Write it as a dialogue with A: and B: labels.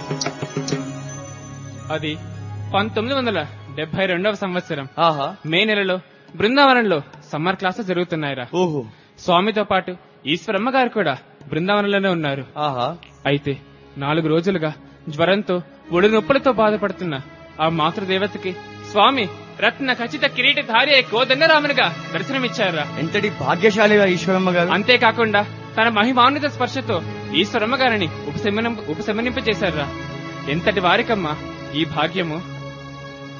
A: అది పంతొమ్మిది వందల డెబ్బై రెండవ సంవత్సరం
B: ఆహా
A: మే నెలలో బృందావనంలో సమ్మర్ క్లాసెస్ జరుగుతున్నాయిరా
B: ఓహో
A: స్వామితో పాటు ఈశ్వరమ్మ గారు కూడా బృందావనంలోనే ఉన్నారు
B: ఆహా
A: అయితే నాలుగు రోజులుగా జ్వరంతో ఒడి నొప్పులతో బాధపడుతున్న ఆ మాతృదేవతకి స్వామి రత్న ఖచ్చిత కిరీటధారి అయి కోదండరామునిగా దర్శనమిచ్చారా
B: ఎంతటి భాగ్యశాలిగా ఈశ్వరమ్మ గారు
A: అంతేకాకుండా తన మహిమాన్విత స్పర్శతో ఈశ్వరమ్మ గారిని ఉపశమనం ఉపశమనింపచేశారా ఎంతటి వారికమ్మా ఈ భాగ్యము